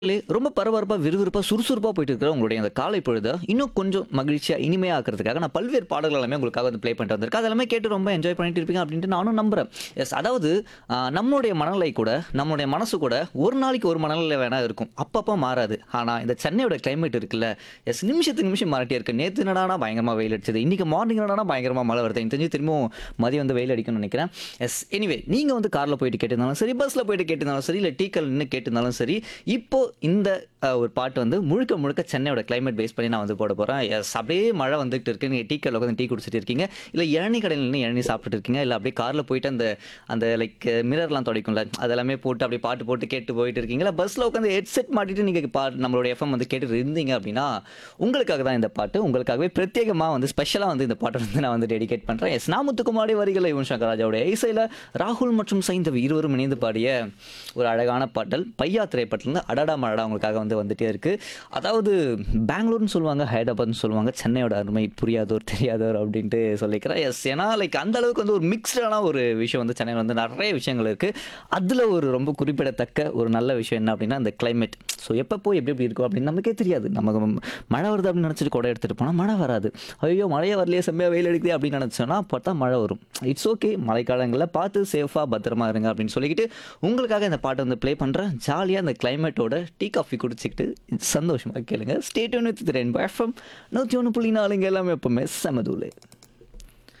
லே ரொம்ப பரபரப்பா, விறுவிறுப்பா, சுறுசுறுப்பா போயிட்டு இருக்கிற உங்களுடைய அந்த காலை பொழுத இன்னும் கொஞ்சம் மகிழ்ச்சியா, இனிமையா ஆக்குறதுக்காக நான் பல்வேறு பாடல்கள் எல்லாமே உங்களுக்காக வந்து ப்ளே பண்ணிட்டு வந்திருக்கேன். அதெல்லாமே கேட்டு ரொம்ப என்ஜாய் பண்ணிட்டு இருப்பீங்க அப்படின்ட்டு நானும் நம்புறேன். எஸ் அதாவது அ நம்மளுடைய மனநிலை கூட, நம்மளுடைய மனசு கூட ஒரு நாளைக்கு ஒரு மனநிலை வேணா இருக்கும். அப்பப்ப மாறாது. ஆனா இந்த சென்னையோட கிளைமேட் இருக்குல்ல, எஸ் நிமிஷத்துக்கு நிமிஷம் மாறிட்டே இருக்கு. நேத்து என்னடான்னா பயங்கரமா வெயில் அடிச்சது. இன்னைக்கு மார்னிங் என்னடான்னா பயங்கரமா மழை வருது. எனக்கு தெரிஞ்சு திரும்பவும் மதியம் வந்து வெயில் அடிக்கும்னு நினைக்கிறேன். எஸ் எனிவே நீங்க வந்து கார்ல போயிட்டு கேட்டிருந்தாலும் சரி, பஸ்ல போயிட்டு கேட்டிருந்தாலும் சரி, இல்ல டீக்கல் நின்னு கேட்டிருந்தாலும் சரி, இப்போ இந்த அ ஒரு பாட்டு வந்து முழுக்க முழுக்க சென்னையோட கிளைமேட் பேஸ் பண்ணி நான் வந்து போட போறேன். எஸ் அப்படியே மழை வந்துகிட்டு இருக்கு. நீங்க டீக்கல்ல உட்காந்து டீ குடிச்சிட்டு இருக்கீங்க. இல்ல இளநீ கடையில நின்னு இளநீ சாப்பிட்டுட்டு இருக்கீங்க. இல்ல அப்படியே கார்ல போயிட்டு அந்த அந்த லைக் மிரர்லாம் துடைக்கும்ல, அதெல்லாமே போட்டு அப்படியே பாட்டு போட்டு கேட்டு போயிட்டு இருக்கீங்க. இல்ல பஸ்ல உட்காந்து ஹெட்செட் மாட்டிட்டு நீங்க பா நம்மளோட எஃப்எம் வந்து கேட்டுட்டு இருந்தீங்க அப்படின்னா, உங்களுக்காக தான் இந்த பாட்டு. உங்களுக்காகவே பிரத்யேகமா வந்து ஸ்பெஷலா வந்து இந்த பாட்ட வந்து நான் வந்து டெடிகேட் பண்றேன். எஸ் நான் முத்துக்குமாரி வரிகள்ல யுவன் சங்கர் ராஜாவுடைய இசையில ராகுல் மற்றும் சைந்தவி இருவரும் இணைந்து பாடிய ஒரு அழகான பாடல் பையா திரைப்படத்திலிருந்து அடடா மடடா உங்களுக்காக வந்து வந்துட்டே இருக்கு. அதாவது பெங்களூர்னு சொல்லுவாங்க, ஹைதராபாத்னு சொல்லுவாங்க. சென்னையோட அருமை புரியாதோர் தெரியாதோர் அப்படின்ட்டு சொல்லிக்கிறேன். எஸ் ஏன்னா லைக் அந்த அளவுக்கு வந்து ஒரு மிக்ஸ்டான ஒரு விஷயம் வந்து சென்னையில வந்து நிறைய விஷயங்கள் இருக்கு. அதுல ஒரு ரொம்ப குறிப்பிடத்தக்க ஒரு நல்ல விஷயம் என்ன அப்படின்னா இந்த கிளைமேட். ஸோ எப்பப்போ எப்படி எப்படி இருக்கும் அப்படின்னு நமக்கே தெரியாது. நமக்கு மழை வருது அப்படின்னு நினைச்சிட்டு குடை எடுத்துட்டு போனா மழை வராது. ஐயோ மழையே வரலையே செம்மையா வெயில் அடிக்குதே அப்படின்னு நினைச்சோம்னா பார்த்தா மழை வரும். இட்ஸ் ஓகே மழைக்காலங்கள்ல பார்த்து சேஃபா பத்திரமா இருங்க அப்படின்னு சொல்லிக்கிட்டு உங்களுக்காக இந்த பாட்டை வந்து ப்ளே பண்றேன். ஜாலியா அந்த கிளைமேட்டோட டீ காஃபி குடிச்சிக்கிட்டு சந்தோஷமா கேளுங்க. Stay tuned with rainbow FM 101.4 எல்லாமே எப்பவுமே செம தூளு.